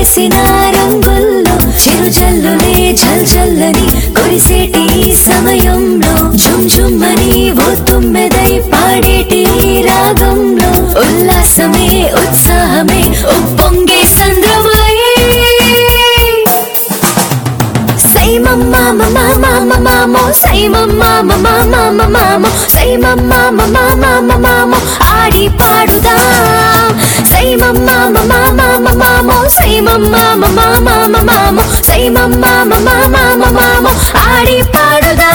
మెరిసిన రంగుల్లో చిరుజల్లులే చల్చల్లని కురిసేటి ఈ సమయంలో ఝుమ్ ఝుమ్మని ఓ తుమ్మెదై పాడేటి ఈ రాగంలో ఉల్లాసమే ఉత్సాహమే ఉప్పొంగే సంద్రమై సై మమ్మ మమ మమ మమ సై మమ్మ మమ మమ మమ సై మమ్మ మమ మమ మమ ఆడి పాడుదా సై మమ్మ మమ మమ మమ సై మమ్మ మమ మమ మమ సై మమ్మ మమ మమ మమ ఆడి పాడుదా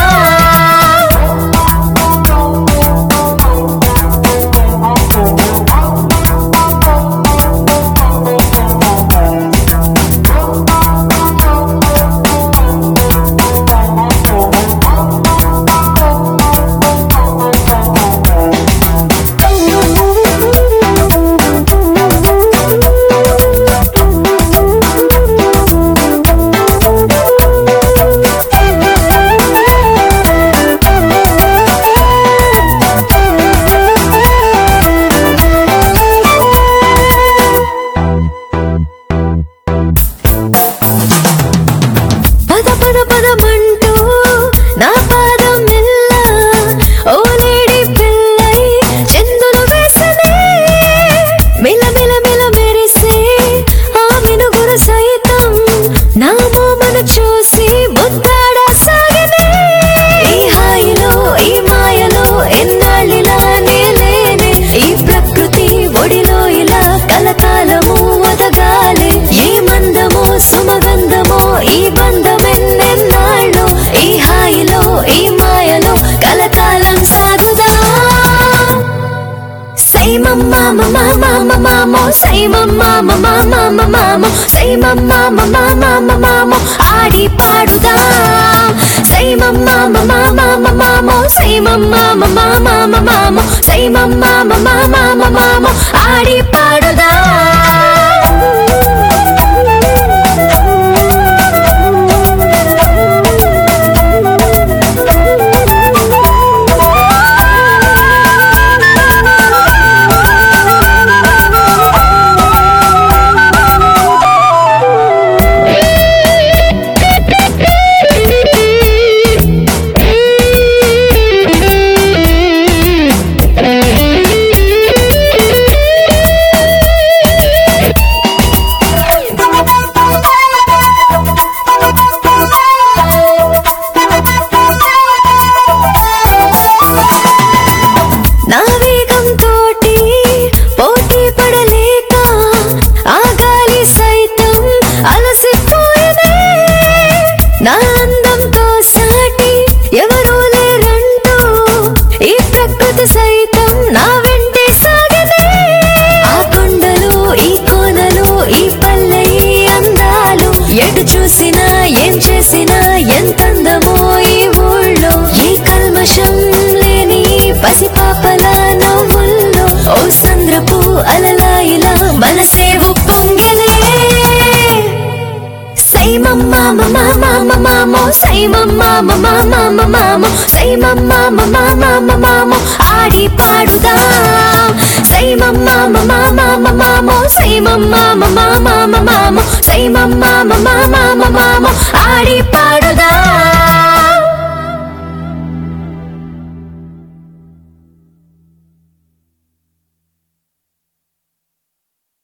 పద పద పదమంటూ నా పాదం మెల్ల ఓ లేడి పిల్లై చెందులు వేసనే మిల మిల మిల మెరిసే ఆ మినుగురు సైతం నా మోమను చూసి ముద్దాడా సాగనే ఈ హాయిలో ఈ మాయలో ఎన్నాళ్ళిలా నేలేనే ఈ ప్రకృతి ఒడిలో ఇలా కలకాలము ఒదగాలే ఏ మందమో సుమగంధమో ఈ బంధమెన్నెన్నాళ్ళు ఈ హాయిలో ఈ మాయలో కలకాలం సాగుదా సై మమ్మ మమ మమ మమ సై మమ్మ మమ మమ మమ సై మమ్మ మమ మమ మమ ఆడి పాడుదా సై మమ్మ మమ మమ మమ సై మమ్మ మమ మమ మమ సై మమ్మ మమ మమ మమ ఆడి పాడుదా నా వేగం తోటి పోటీ పడలేక ఆ గాలి సైతం అలసిపోయినే నా అందంతో సాటి ఎవరూ లేరంటూ ఈ ప్రకృతి సైతం నా వెంటే సాగనే ఆ కొండలు ఈ కోనలు ఈ పల్లె ఈ అందాలు ఎటు చూసినా ఏం చేసినా ఎంతందమో ఈ ఊళ్ళో ఏ కల్మషం లేని పసిపాపల నవ్వుల్లో ఓ సంద్రపు అలలా ఇలా మనసే ఉప్పొంగలే సై మమ్మ మమ మమ మమ సై మమ్మ మమ మమ మమ సై మమ్మ మమ మమ మమ ఆడి పాడుదా సై మమ్మ మమ మమ మమ సై మమ్మ మమ మమ మమ సై మమ్మ మమ మమ మమ ఆడి పాడుదా